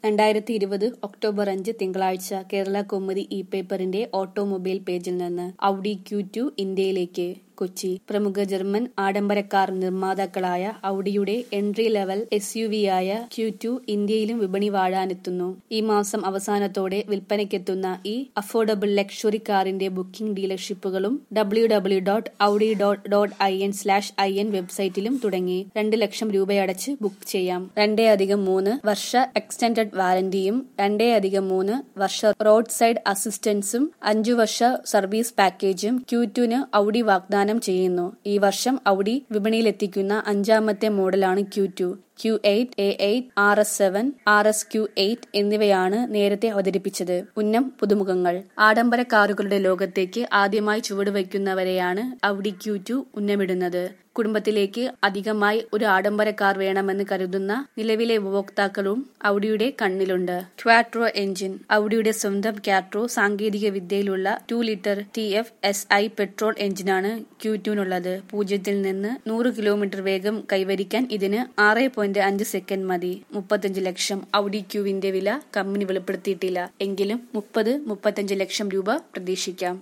രണ്ടായിരത്തി ഇരുപത് ഒക്ടോബർ അഞ്ച് തിങ്കളാഴ്ച കേരള കൗമുദി ഇ പേപ്പറിന്റെ ഓട്ടോമൊബൈൽ പേജിൽ നിന്ന് ഔഡി ക്യൂ ടു ഇന്ത്യയിലേക്ക് കൊച്ചി പ്രമുഖ ജർമ്മൻ ആഡംബരക്കാർ നിർമ്മാതാക്കളായ ഔഡിയുടെ entry level S U V ആയ ക്യൂ ടു ഇന്ത്യയിലും വിപണി വാഴാനെത്തുന്നു ഈ മാസം അവസാനത്തോടെ വിൽപ്പനയ്ക്കെത്തുന്ന ഈ അഫോർഡബിൾ ലക്ഷറി കാറിന്റെ ബുക്കിംഗ് ഡീലർഷിപ്പുകളും W W dot Audi dot dot I N slash I N വെബ്സൈറ്റിലും തുടങ്ങി രണ്ട് ലക്ഷം രൂപയടച്ച് ബുക്ക് ചെയ്യാം രണ്ടേ അധികം മൂന്ന് വർഷ എക്സ്റ്റൻഡഡ് വാറന്റിയും രണ്ടേ അധികം മൂന്ന് വർഷ റോഡ് സൈഡ് അസിസ്റ്റൻസും അഞ്ചു വർഷ സർവീസ് പാക്കേജും ക്യൂ ടുന് ഔഡി വാഗ്ദാനം ചെയ്യുന്നു ഈ വർഷം ഔഡി വിപണിയിലെത്തിക്കുന്ന അഞ്ചാമത്തെ മോഡലാണ് Q two Q eight A eight R S seven R S Q eight എന്നിവയാണ് നേരത്തെ അവതരിപ്പിച്ചത് ഉന്നം പുതുമുഖങ്ങൾ ആഡംബര കാറുകളുടെ ലോകത്തേക്ക് ആദ്യമായി ചുവടുവയ്ക്കുന്നവരെയാണ് ഔഡി ക്യൂ ടു ഉന്നമിടുന്നത് കുടുംബത്തിലേക്ക് അധികമായി ഒരു ആഡംബര കാർ വേണമെന്ന് കരുതുന്ന നിലവിലെ ഉപഭോക്താക്കളും ഔഡിയുടെ കണ്ണിലുണ്ട് ക്വാട്രോ എഞ്ചിൻ ഔഡിയുടെ സ്വന്തം ക്യാട്രോ സാങ്കേതിക വിദ്യയിലുള്ള two litre T F S I petrol എഞ്ചിനാണ് ക്യൂ ടുനുള്ളത് പൂജ്യത്തിൽ നിന്ന് നൂറ് കിലോമീറ്റർ വേഗം കൈവരിക്കാൻ ഇതിന് ആറ് പോയിന്റ് അഞ്ച് സെക്കൻഡ് മതി മുപ്പത്തഞ്ച് ലക്ഷം ഔഡി ക്യൂവിന്റെ വില കമ്പനി വെളിപ്പെടുത്തിയിട്ടില്ല എങ്കിലും മുപ്പത് മുപ്പത്തഞ്ച് ലക്ഷം രൂപ പ്രതീക്ഷിക്കാം